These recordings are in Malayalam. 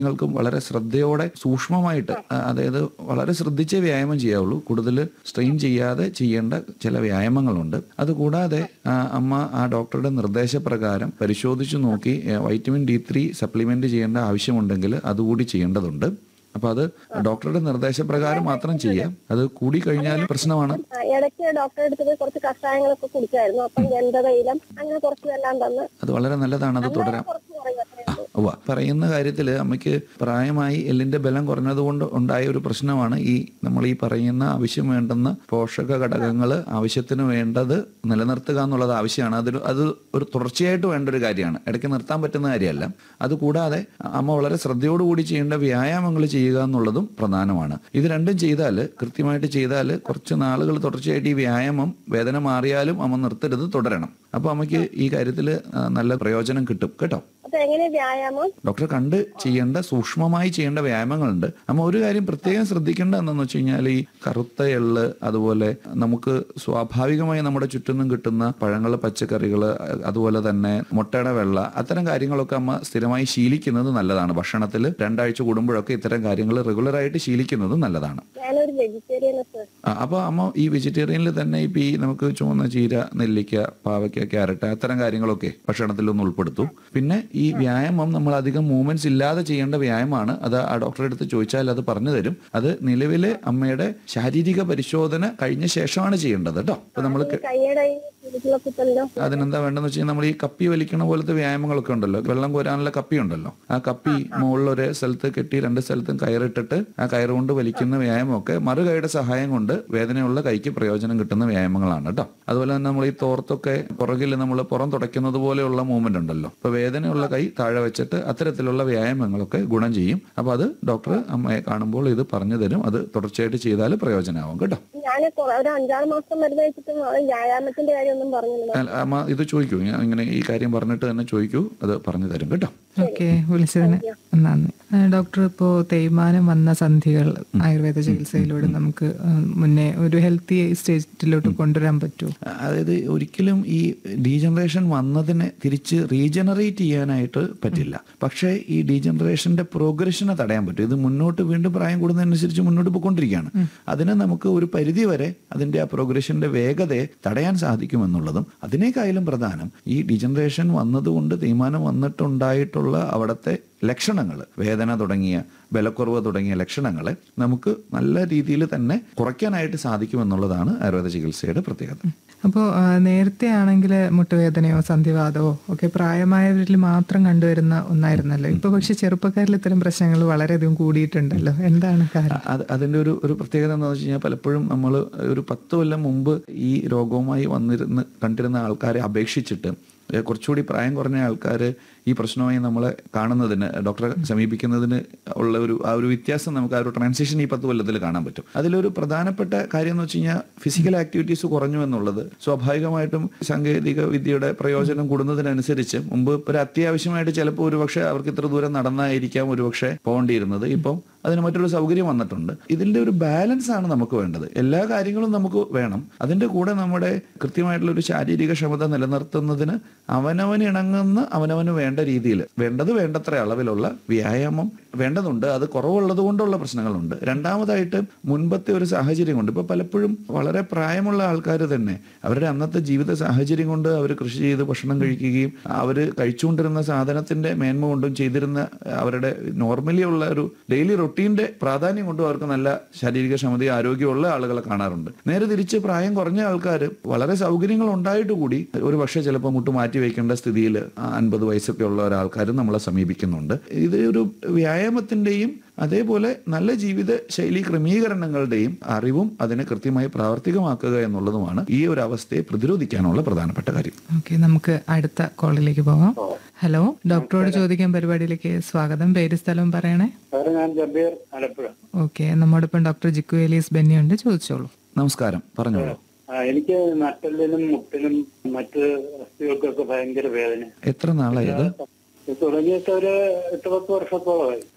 നിങ്ങൾക്കും വളരെ ശ്രദ്ധയോടെ സൂക്ഷ്മമായിട്ട് ആ, അതായത് വളരെ ശ്രദ്ധിച്ചേ വ്യായാമം ചെയ്യാവുള്ളൂ കൂടുതൽ സ്ട്രെയിൻ ചെയ്യാതെ ചെയ്യേണ്ട ചില വ്യായാമങ്ങളുണ്ട് അതുകൂടാതെ ആ, അമ്മ ആ ഡോക്ടറുടെ നിർദ്ദേശപ്രകാരം പരിശോധിച്ചു നോക്കി ഏ, വൈറ്റമിൻ ഡി ത്രീ സപ്ലിമെന്റ് ചെയ്യേണ്ട ആവശ്യമുണ്ടെങ്കിൽ അതുകൂടി ചെയ്യേണ്ടതുണ്ട് അപ്പൊ അത് ഡോക്ടറുടെ നിർദ്ദേശപ്രകാരം മാത്രം ചെയ്യാം അത് കൂടി കഴിഞ്ഞാൽ പ്രശ്നമാണ് ആ, ഇടയ്ക്ക് ഡോക്ടറെ അടുത്ത് പോയി കുറച്ച് കഷായങ്ങളൊക്കെ കുടിച്ചായിരുന്നു അപ്പം ഗന്ധതയിലും അങ്ങനെ കുറച്ചെല്ലാം തന്ന് അത് വളരെ നല്ലതാണ് അത് തുടരാം കുറച്ച് കുറയും അത്രേ ഉള്ളൂ. ഉവ്വ പറയുന്ന കാര്യത്തിൽ അമ്മയ്ക്ക് പ്രായമായി എല്ലിന്റെ ബലം കുറഞ്ഞതുകൊണ്ട് ഉണ്ടായ ഒരു പ്രശ്നമാണ് ഈ നമ്മൾ ഈ പറയുന്ന ആവശ്യം വേണ്ടുന്ന പോഷക ഘടകങ്ങൾ ആവശ്യത്തിന് വേണ്ടത് നിലനിർത്തുക എന്നുള്ളത് ആവശ്യമാണ് അതിൽ അത് ഒരു തുടർച്ചയായിട്ട് വേണ്ട ഒരു കാര്യമാണ് ഇടയ്ക്ക് നിർത്താൻ പറ്റുന്ന കാര്യമല്ല അതുകൂടാതെ അമ്മ വളരെ ശ്രദ്ധയോടുകൂടി ചെയ്യേണ്ട വ്യായാമങ്ങൾ ചെയ്യുക എന്നുള്ളതും പ്രധാനമാണ് ഇത് രണ്ടും ചെയ്താൽ കൃത്യമായിട്ട് ചെയ്താൽ കുറച്ച് നാളുകൾ തുടർച്ചയായിട്ട് ഈ വ്യായാമം വേദന മാറിയാലും അമ്മ നിർത്തരുത് തുടരണം അപ്പൊ അമ്മയ്ക്ക് ഈ കാര്യത്തിൽ നല്ല പ്രയോജനം കിട്ടും കേട്ടോ അപ്പൊ എങ്ങനെ വ്യായാമം ഡോക്ടറെ കണ്ട് ചെയ്യേണ്ട സൂക്ഷ്മമായി ചെയ്യേണ്ട വ്യായാമങ്ങളുണ്ട് നമ്മ ഒരു കാര്യം പ്രത്യേകം ശ്രദ്ധിക്കേണ്ട എന്താണെന്ന് വെച്ച് കഴിഞ്ഞാൽ ഈ കറുത്ത എള്ള് അതുപോലെ നമുക്ക് സ്വാഭാവികമായി നമ്മുടെ ചുറ്റിനും കിട്ടുന്ന പഴങ്ങൾ പച്ചക്കറികൾ അതുപോലെ തന്നെ മുട്ടയുടെ വെള്ള അത്തരം കാര്യങ്ങളൊക്കെ അമ്മ സ്ഥിരമായി ശീലിക്കുന്നത് നല്ലതാണ് ഭക്ഷണത്തിൽ രണ്ടാഴ്ച കൂടുമ്പോഴൊക്കെ ഇത്തരം കാര്യങ്ങൾ റെഗുലറായിട്ട് ശീലിക്കുന്നത് നല്ലതാണ് ഞാനൊരു വെജിറ്റേറിയൻ സർ ആ, അപ്പൊ അമ്മ ഈ വെജിറ്റേറിയനിൽ തന്നെ ഇപ്പൊ ഈ നമുക്ക് ചുവന്ന ചീര നെല്ലിക്ക പാവയ്ക്ക ക്യാരറ്റ് അത്തരം കാര്യങ്ങളൊക്കെ ഭക്ഷണത്തിൽ ഒന്ന് ഉൾപ്പെടുത്തും പിന്നെ ഈ വ്യായാമം നമ്മൾ അധികം മൂവ്മെന്റ്സ് ഇല്ലാതെ ചെയ്യേണ്ട വ്യായാമമാണ് അത് ആ ഡോക്ടറെ അടുത്ത് ചോദിച്ചാൽ അത് പറഞ്ഞു തരും അത് നിലവിലെ അമ്മയുടെ ശാരീരിക പരിശോധന കഴിഞ്ഞ ശേഷമാണ് ചെയ്യേണ്ടത് കേട്ടോ അപ്പൊ നമ്മൾ കൈയുടെ ഈ കുരുക്കുള്ള കുത്തലിലോ അതിനെന്താ വേണ്ടെന്ന് വെച്ചാൽ നമ്മൾ ഈ കപ്പി വലിക്കണ പോലത്തെ വ്യായാമങ്ങളൊക്കെ ഉണ്ടല്ലോ വെള്ളം കോരാനുള്ള കപ്പി ഉണ്ടല്ലോ ആ കപ്പി മുകളിൽ ഒരു സ്ഥലത്ത് കെട്ടി രണ്ട് സ്ഥലത്തും കയറിട്ടിട്ട് ആ കയറ് കൊണ്ട് വലിക്കുന്ന വ്യായാമമൊക്കെ മറുകൈയുടെ സഹായം കൊണ്ട് വേദനയുള്ള കൈക്ക് പ്രയോജനം കിട്ടുന്ന വ്യായാമങ്ങളാണ് കേട്ടോ അതുപോലെ തന്നെ നമ്മൾ ഈ തോർത്തൊക്കെ പുറകിൽ നമ്മൾ പുറം തുടയ്ക്കുന്നത് പോലെയുള്ള മൂവ്മെന്റ് ഉണ്ടല്ലോ അപ്പൊ വേദനയുള്ള കൈ താഴെ വെച്ചിട്ട് അത്തരത്തിലുള്ള വ്യായാമങ്ങളൊക്കെ ഗുണം ചെയ്യും അപ്പൊ അത് ഡോക്ടർ അമ്മയെ കാണുമ്പോൾ ഇത് പറഞ്ഞു തരും അത് തുടർച്ചയായിട്ട് ചെയ്താൽ പ്രയോജനമാവും കേട്ടോ ഞാൻ ഒരു അഞ്ചാറ് മാസം മരുന്ന് വെച്ചിട്ടും അത് വ്യായാമത്തിന്റെ കാര്യമൊന്നും പറഞ്ഞില്ല അല്ല, അമ്മ ഇത് ചോദിക്കൂ ഞാൻ ഇങ്ങനെ ഈ കാര്യം പറഞ്ഞിട്ട് തന്നെ ചോദിക്കൂ അത് പറഞ്ഞു തരും കേട്ടോ ഓക്കെ വിളിച്ചതിന് നന്ദി ആ, ഡോക്ടർ ഇപ്പോ തേയ്മാനം വന്ന സന്ധികൾ ആയുർവേദ ചികിത്സയിലൂടെ നമുക്ക് ആ, മുന്നേ ഒരു ഹെൽത്തി സ്റ്റേറ്റിലോട്ട് കൊണ്ടുവരാൻ പറ്റുമോ അതായത് ഒരിക്കലും ഈ ഡീജനറേഷൻ വന്നതിനെ തിരിച്ച് റീജനറേറ്റ് ചെയ്യാനായിട്ട് പറ്റില്ല പക്ഷേ ഈ ഡീജനറേഷന്റെ പ്രോഗ്രഷനെ തടയാൻ പറ്റും ഇത് മുന്നോട്ട് വീണ്ടും പ്രായം കൂടുന്നതനുസരിച്ച് മുന്നോട്ട് പോയിക്കൊണ്ടിരിക്കുകയാണ് അതിന് നമുക്ക് ഒരു പരിധി വരെ അതിന്റെ ആ പ്രോഗ്രഷന്റെ വേഗതയെ തടയാൻ സാധിക്കുമെന്നുള്ളതും അതിനേക്കാളും പ്രധാനം ഈ ഡീജനറേഷൻ വന്നതുകൊണ്ട് തീരുമാനം വന്നിട്ടുണ്ടായിട്ടുള്ള അവിടുത്തെ ലക്ഷണങ്ങൾ വേദന തുടങ്ങിയ ബലക്കുറവ് തുടങ്ങിയ ലക്ഷണങ്ങളെ നമുക്ക് നല്ല രീതിയിൽ തന്നെ കുറയ്ക്കാനായിട്ട് സാധിക്കുമെന്നുള്ളതാണ് ആയുർവേദ ചികിത്സയുടെ പ്രത്യേകത അപ്പോൾ നേരത്തെ ആണെങ്കിൽ മുട്ടുവേദനയോ സന്ധിവാദമോ ഒക്കെ പ്രായമായവരിൽ മാത്രം കണ്ടുവരുന്ന ഒന്നായിരുന്നല്ലോ ഇപ്പൊ പക്ഷെ ചെറുപ്പക്കാരിൽ ഇത്തരം പ്രശ്നങ്ങൾ വളരെയധികം കൂടിയിട്ടുണ്ടല്ലോ എന്താണ് കാരണം അത് അതിന്റെ ഒരു ഒരു പ്രത്യേകത എന്താണെന്ന് വെച്ച് കഴിഞ്ഞാൽ പലപ്പോഴും നമ്മൾ ഒരു പത്ത് കൊല്ലം മുമ്പ് ഈ രോഗവുമായി വന്നിരുന്ന് കണ്ടിരുന്ന ആൾക്കാരെ അപേക്ഷിച്ചിട്ട് ഏഹ് കുറച്ചുകൂടി പ്രായം കുറഞ്ഞ ആൾക്കാർ ഈ പ്രശ്നമായി നമ്മളെ കാണുന്നതിന് ഡോക്ടറെ സമീപിക്കുന്നതിന് ഉള്ള ഒരു ആ ഒരു വ്യത്യാസം നമുക്ക് ആ ഒരു ട്രാൻസിഷൻ ഈ പത്ത് കൊല്ലത്തിൽ കാണാൻ പറ്റും അതിലൊരു പ്രധാനപ്പെട്ട കാര്യം എന്ന് വെച്ച് കഴിഞ്ഞാൽ ഫിസിക്കൽ ആക്ടിവിറ്റീസ് കുറഞ്ഞു എന്നുള്ളത് സ്വാഭാവികമായിട്ടും സാങ്കേതിക വിദ്യയുടെ പ്രയോജനം കൂടുന്നതിനനുസരിച്ച് മുമ്പ് ഒരു അത്യാവശ്യമായിട്ട് ചിലപ്പോൾ ഒരുപക്ഷെ അവർക്ക് ഇത്ര ദൂരം നടന്നായിരിക്കാം ഒരുപക്ഷെ പോകേണ്ടിയിരുന്നത് ഇപ്പം അതിന് മറ്റൊരു സൗകര്യം വന്നിട്ടുണ്ട് ഇതിന്റെ ഒരു ബാലൻസ് ആണ് നമുക്ക് വേണ്ടത് എല്ലാ കാര്യങ്ങളും നമുക്ക് വേണം അതിന്റെ കൂടെ നമ്മുടെ കൃത്യമായിട്ടുള്ള ഒരു ശാരീരിക ക്ഷമത നിലനിർത്തുന്നതിന് അവനവന് ഇണങ്ങുന്ന അവനവന് വേണ്ട രീതിയിൽ വേണ്ടത് വേണ്ടത്ര അളവിലുള്ള വ്യായാമം വേണ്ടതുണ്ട് അത് കുറവുള്ളത് കൊണ്ടുള്ള പ്രശ്നങ്ങളുണ്ട് രണ്ടാമതായിട്ട് മുൻപത്തെ ഒരു സാഹചര്യം കൊണ്ട് ഇപ്പൊ പലപ്പോഴും വളരെ പ്രായമുള്ള ആൾക്കാർ തന്നെ അവരുടെ അന്നത്തെ ജീവിത സാഹചര്യം കൊണ്ട് അവർ കൃഷി ചെയ്ത് ഭക്ഷണം കഴിക്കുകയും അവർ കഴിച്ചുകൊണ്ടിരുന്ന സാധനത്തിന്റെ മേന്മ കൊണ്ടും ചെയ്തിരുന്ന അവരുടെ നോർമലി ഉള്ള ഒരു ഡെയിലി റൊട്ടീന്റെ പ്രാധാന്യം കൊണ്ടും അവർക്ക് നല്ല ശാരീരിക ക്ഷമതയും ആരോഗ്യമുള്ള ആളുകളെ കാണാറുണ്ട് നേരെ തിരിച്ച് പ്രായം കുറഞ്ഞ ആൾക്കാർ വളരെ സൗകര്യങ്ങൾ ഉണ്ടായിട്ട് കൂടി ഒരു പക്ഷേ ചിലപ്പോൾ മുട്ട് മാറ്റി വയ്ക്കേണ്ട സ്ഥിതിയിൽ അൻപത് വയസ്സൊക്കെ ഉള്ള ഒരാൾക്കാരും നമ്മളെ സമീപിക്കുന്നുണ്ട് ഇത് ഒരു വ്യായാമത്തിന്റെയും അതേപോലെ നല്ല ജീവിത ശൈലി ക്രമീകരണങ്ങളുടെയും അറിവും അതിനെ കൃത്യമായി പ്രാവർത്തികമാക്കുക എന്നുള്ളതുമാണ് ഈ ഒരു അവസ്ഥയെ പ്രതിരോധിക്കാനുള്ള പ്രധാനപ്പെട്ട കാര്യം ഓക്കെ നമുക്ക് അടുത്ത കോളിലേക്ക് പോകാം ഹലോ ഡോക്ടറോട് ചോദിക്കാൻ പരിപാടിയിലേക്ക് സ്വാഗതം പേര് സ്ഥലവും പറയണേ സാറ് ഞാൻ ജബീർ ആലപ്പുഴ ഓക്കെ നമ്മോടൊപ്പം ഡോക്ടർ ജിക്കു എലീസ് ബെന്നിയുണ്ട് ചോദിച്ചോളൂ നമസ്കാരം പറഞ്ഞോളൂ ആ, എനിക്ക് നട്ടലിനും മുട്ടിനും മറ്റ് അസ്ഥികൾക്കൊക്കെ ഭയങ്കര വേദന എത്ര നാളായത് ഇത് തുടങ്ങിയിട്ട് ഒരു എട്ട് പത്ത് വർഷത്തോളമായി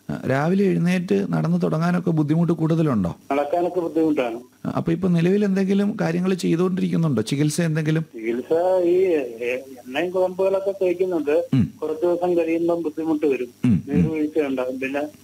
ആ, രാവിലെ എഴുന്നേറ്റ് നടന്നു തുടങ്ങാനൊക്കെ ബുദ്ധിമുട്ട് കൂടുതലുണ്ടോ നടക്കാനൊക്കെ ബുദ്ധിമുട്ടാണ് അപ്പൊ ഇപ്പൊ നിലവിൽ എന്തെങ്കിലും കാര്യങ്ങൾ ചെയ്തുകൊണ്ടിരിക്കുന്നുണ്ടോ ചികിത്സ എന്തെങ്കിലും ചികിത്സ ഈ എ- എണ്ണയും കുഴമ്പുകളൊക്കെ കഴിക്കുന്നുണ്ട് ഉം. കുറച്ചു ദിവസം കഴിയുമ്പം ബുദ്ധിമുട്ട് വരും ഉം. നീർവീഴ്ച ഉണ്ടാകും പിന്നെ